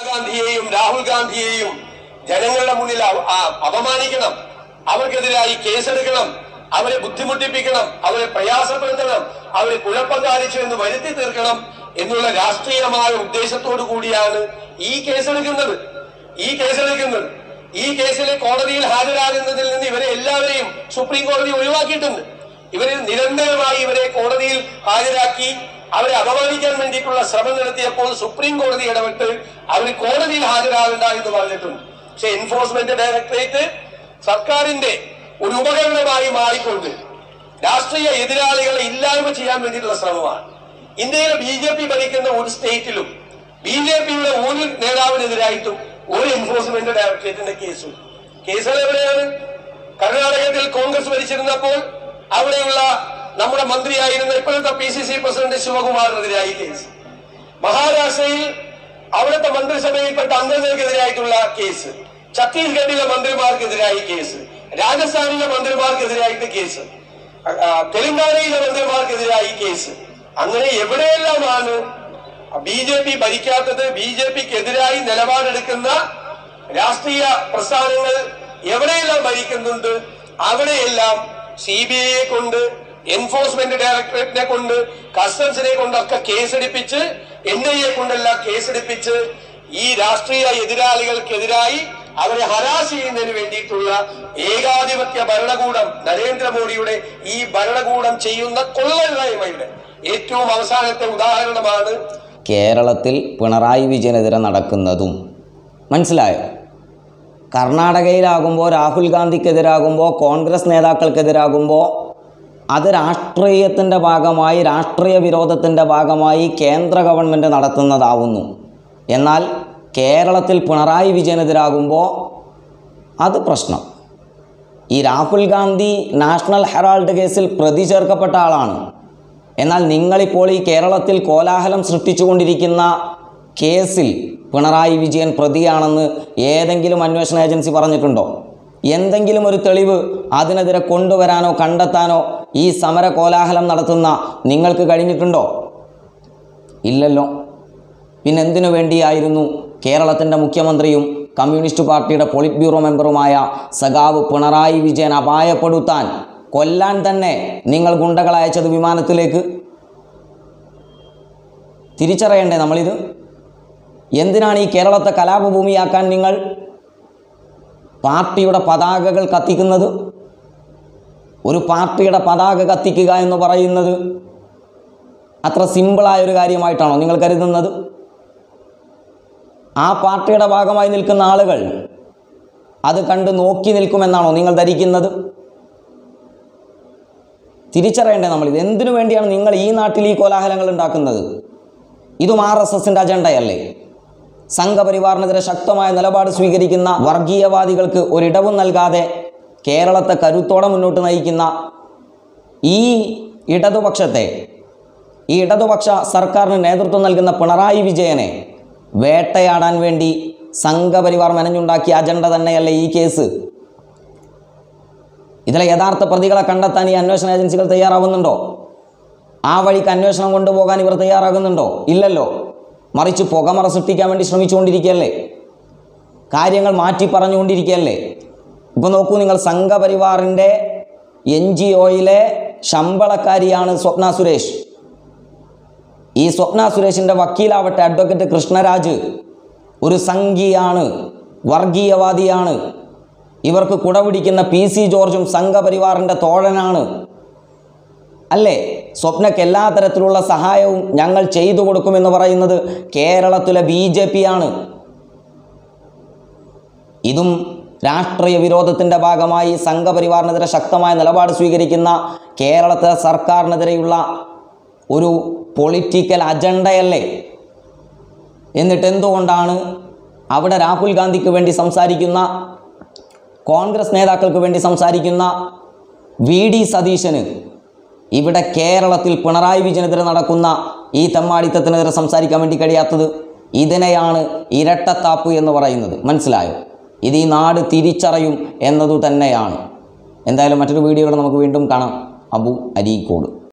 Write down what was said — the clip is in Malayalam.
ഗാന്ധിയെയും രാഹുൽ ഗാന്ധിയെയും ജനങ്ങളുടെ മുന്നിൽ അവ- ആ, അപമാനിക്കണം അവർക്കെതിരായി കേസെടുക്കണം അവരെ ബുദ്ധിമുട്ടിപ്പിക്കണം അവരെ പ്രയാസപ്പെടുത്തണം അവരെ കുഴപ്പം കാണിച്ചു എന്ന് വരുത്തി തീർക്കണം എന്നുള്ള രാഷ്ട്രീയമായ ഉദ്ദേശത്തോടു കൂടിയാണ് ഈ കേസെടുക്കുന്നത് ഈ കേസെടുക്കുന്നത് ഈ കേസിൽ കോടതിയിൽ ഹാജരാകുന്നതിൽ നിന്ന് ഇവരെ എല്ലാവരെയും സുപ്രീം കോടതി ഒഴിവാക്കിയിട്ടുണ്ട് ഇവരെ നിരന്തരമായി ഇവരെ കോടതിയിൽ ഹാജരാക്കി അവരെ അപമാനിക്കാൻ വേണ്ടിയിട്ടുള്ള ശ്രമം നടത്തിയപ്പോൾ സുപ്രീം കോടതി ഇടപെട്ട് അവർ കോടതിയിൽ ഹാജരാകണ്ട എന്ന് പറഞ്ഞിട്ടുണ്ട് പക്ഷെ എൻഫോഴ്സ്മെന്റ് ഡയറക്ടറേറ്റ് സർക്കാരിന്റെ ഒരു ഉപകരണമായി മാറിക്കൊണ്ട് രാഷ്ട്രീയ എതിരാളികളെ ഇല്ലായ്മ ചെയ്യാൻ വേണ്ടിയിട്ടുള്ള ശ്രമമാണ് ഇന്ത്യയിലെ ബി ജെ പി ഭരിക്കുന്ന ഒരു സ്റ്റേറ്റിലും ബി ജെ പിയുടെ ഒരു നേതാവിനെതിരായിട്ടും ഒരു എൻഫോഴ്സ്മെന്റ് ഡയറക്ടറേറ്റിന്റെ കേസും കേസുകൾ എവിടെയാണ് കർണാടകത്തിൽ കോൺഗ്രസ് ഭരിച്ചിരുന്നപ്പോൾ അവിടെയുള്ള നമ്മുടെ മന്ത്രിയായിരുന്ന ഇപ്പോഴത്തെ പി സി സി പ്രസിഡന്റ് ശിവകുമാറിനെതിരായി കേസ് മഹാരാഷ്ട്രയിൽ അവിടുത്തെ മന്ത്രിസഭയിൽപ്പെട്ട അംഗങ്ങൾക്കെതിരായിട്ടുള്ള കേസ് ഛത്തീസ്ഗഡിലെ മന്ത്രിമാർക്കെതിരായി കേസ് രാജസ്ഥാനിലെ മന്ത്രിമാർക്കെതിരായിട്ട് കേസ് അ- ആ, തെലങ്കാനയിലെ മന്ത്രിമാർക്കെതിരായി കേസ് അങ്ങനെ എവിടെയെല്ലാമാണ് ബി ജെ പി ഭരിക്കാത്തത് ബി ജെ പിക്കെതിരായി നിലപാടെടുക്കുന്ന രാഷ്ട്രീയ പ്രസ്ഥാനങ്ങൾ എവിടെയെല്ലാം ഭരിക്കുന്നുണ്ട് അവിടെയെല്ലാം സി ബി ഐയെ കൊണ്ട് എൻഫോഴ്സ്മെന്റ് ഡയറക്ടറേറ്റിനെ കൊണ്ട് കസ്റ്റംസിനെ കൊണ്ടൊക്കെ കേസെടുപ്പിച്ച് എൻ ഐ എ കൊണ്ടെല്ലാം കേസെടുപ്പിച്ച് ഈ രാഷ്ട്രീയ എതിരാളികൾക്കെതിരായി അവരെ ഹരാസ് ചെയ്യുന്നതിന് വേണ്ടിയിട്ടുള്ള ഏകാധിപത്യ ഭരണകൂടം നരേന്ദ്രമോദിയുടെ ഈ ഭരണകൂടം ചെയ്യുന്ന കൊള്ളരുതായ്മയുടെ ഏറ്റവും അവസാനത്തെ ഉദാഹരണമാണ് കേരളത്തിൽ പിണറായി വിജയനെതിരെ നടക്കുന്നതും മനസ്സിലായോ കർണാടകയിലാകുമ്പോൾ രാഹുൽ ഗാന്ധിക്കെതിരാകുമ്പോൾ കോൺഗ്രസ് നേതാക്കൾക്കെതിരാകുമ്പോൾ അത് രാഷ്ട്രീയത്തിൻ്റെ ഭാഗമായി രാഷ്ട്രീയ വിരോധത്തിൻ്റെ ഭാഗമായി കേന്ദ്ര ഗവൺമെൻറ് നടത്തുന്നതാവുന്നു എന്നാൽ കേരളത്തിൽ പിണറായി വിജയനെതിരാകുമ്പോൾ അത് പ്രശ്നം ഈ രാഹുൽ ഗാന്ധി നാഷണൽ ഹെറാൾഡ് കേസിൽ പ്രതി ചേർക്കപ്പെട്ട ആളാണ് എന്നാൽ നിങ്ങളിപ്പോൾ ഈ കേരളത്തിൽ കോലാഹലം സൃഷ്ടിച്ചുകൊണ്ടിരിക്കുന്ന കേസിൽ പിണറായി വിജയൻ പ്രതിയാണെന്ന് ഏതെങ്കിലും അന്വേഷണ ഏജൻസി പറഞ്ഞിട്ടുണ്ടോ എന്തെങ്കിലും ഒരു തെളിവ് അതിനെതിരെ കൊണ്ടുവരാനോ കണ്ടെത്താനോ ഈ സമര കോലാഹലം നടത്തുന്ന നിങ്ങൾക്ക് കഴിഞ്ഞിട്ടുണ്ടോ ഇല്ലല്ലോ പിന്നെ എന്തിനു വേണ്ടിയായിരുന്നു കേരളത്തിൻ്റെ മുഖ്യമന്ത്രിയും കമ്മ്യൂണിസ്റ്റ് പാർട്ടിയുടെ പോളിറ്റ് ബ്യൂറോ മെമ്പറുമായ സഖാവ് പിണറായി വിജയൻ അപായപ്പെടുത്താൻ കൊല്ലാൻ തന്നെ നിങ്ങൾ ഗുണ്ടകളെ അയച്ചത് വിമാനത്തിലേക്ക് തിരിച്ചറിയണ്ടേ നമ്മളിത് എന്തിനാണ് ഈ കേരളത്തെ കലാപഭൂമിയാക്കാൻ നിങ്ങൾ പാർട്ടിയുടെ പതാകകൾ കത്തിക്കുന്നത് ഒരു പാർട്ടിയുടെ പതാക കത്തിക്കുക എന്ന് പറയുന്നത് അത്ര സിമ്പിളായ ഒരു കാര്യമായിട്ടാണോ നിങ്ങൾ കരുതുന്നത് ആ പാർട്ടിയുടെ ഭാഗമായി നിൽക്കുന്ന ആളുകൾ അത് കണ്ട് നോക്കി നിൽക്കുമെന്നാണോ നിങ്ങൾ ധരിക്കുന്നത് തിരിച്ചറിയണ്ടേ നമ്മൾ ഇത് എന്തിനു വേണ്ടിയാണ് നിങ്ങൾ ഈ നാട്ടിൽ ഈ കോലാഹലങ്ങൾ ഉണ്ടാക്കുന്നത് ഇതും ആർ എസ് എസിൻ്റെ അജണ്ടയല്ലേ സംഘപരിവാറിനെതിരെ ശക്തമായ നിലപാട് സ്വീകരിക്കുന്ന വർഗീയവാദികൾക്ക് ഒരിടവും നൽകാതെ കേരളത്തെ കരുത്തോടെ മുന്നോട്ട് നയിക്കുന്ന ഈ ഇടതുപക്ഷത്തെ ഈ ഇടതുപക്ഷ സർക്കാരിന് നേതൃത്വം നൽകുന്ന പിണറായി വിജയനെ വേട്ടയാടാൻ വേണ്ടി സംഘപരിവാർ മെനഞ്ഞുണ്ടാക്കിയ അജണ്ട തന്നെയല്ലേ ഈ കേസ് ഇതിലെ യഥാർത്ഥ പ്രതികളെ കണ്ടെത്താൻ ഈ അന്വേഷണ ഏജൻസികൾ തയ്യാറാവുന്നുണ്ടോ ആ വഴിക്ക് അന്വേഷണം കൊണ്ടുപോകാൻ ഇവർ തയ്യാറാകുന്നുണ്ടോ ഇല്ലല്ലോ മറിച്ച് പുകമറ സൃഷ്ടിക്കാൻ വേണ്ടി ശ്രമിച്ചുകൊണ്ടിരിക്കുകയല്ലേ കാര്യങ്ങൾ മാറ്റി പറഞ്ഞുകൊണ്ടിരിക്കുകയല്ലേ ഇപ്പോൾ നോക്കൂ നിങ്ങൾ സംഘപരിവാറിൻ്റെ എൻ ജി ഒയിലെ ശമ്പളക്കാരിയാണ് സ്വപ്ന സുരേഷ് ഈ സ്വപ്ന സുരേഷിൻ്റെ വക്കീലാവട്ടെ അഡ്വക്കേറ്റ് കൃഷ്ണരാജ് ഒരു സംഘിയാണ് വർഗീയവാദിയാണ് ഇവർക്ക് കുടപിടിക്കുന്ന പി സി ജോർജും സംഘപരിവാറിൻ്റെ തോഴനാണ് അല്ലേ സ്വപ്നയ്ക്ക് എല്ലാ തരത്തിലുള്ള സഹായവും ഞങ്ങൾ ചെയ്തു കൊടുക്കുമെന്ന് പറയുന്നത് കേരളത്തിലെ ബി ജെ പി ആണ് ഇതും രാഷ്ട്രീയ വിരോധത്തിൻ്റെ ഭാഗമായി സംഘപരിവാറിനെതിരെ ശക്തമായ നിലപാട് സ്വീകരിക്കുന്ന കേരളത്തിലെ സർക്കാരിനെതിരെയുള്ള ഒരു പൊളിറ്റിക്കൽ അജണ്ടയല്ലേ എന്നിട്ട് എന്തുകൊണ്ടാണ് അവിടെ രാഹുൽ ഗാന്ധിക്ക് വേണ്ടി സംസാരിക്കുന്ന കോൺഗ്രസ് നേതാക്കൾക്ക് വേണ്ടി സംസാരിക്കുന്ന വി ഡി സതീശന് ഇവിടെ കേരളത്തിൽ പിണറായി വിജയനെതിരെ നടക്കുന്ന ഈ തെമ്മാടിത്തത്തിനെതിരെ സംസാരിക്കാൻ വേണ്ടി കഴിയാത്തത് ഇതിനെയാണ് ഇരട്ടത്താപ്പ് എന്ന് പറയുന്നത് മനസ്സിലായോ ഇത് ഈ നാട് തിരിച്ചറിയും എന്നതു തന്നെയാണ് എന്തായാലും മറ്റൊരു വീഡിയോയിൽ നമുക്ക് വീണ്ടും കാണാം അബു അരീക്കോട്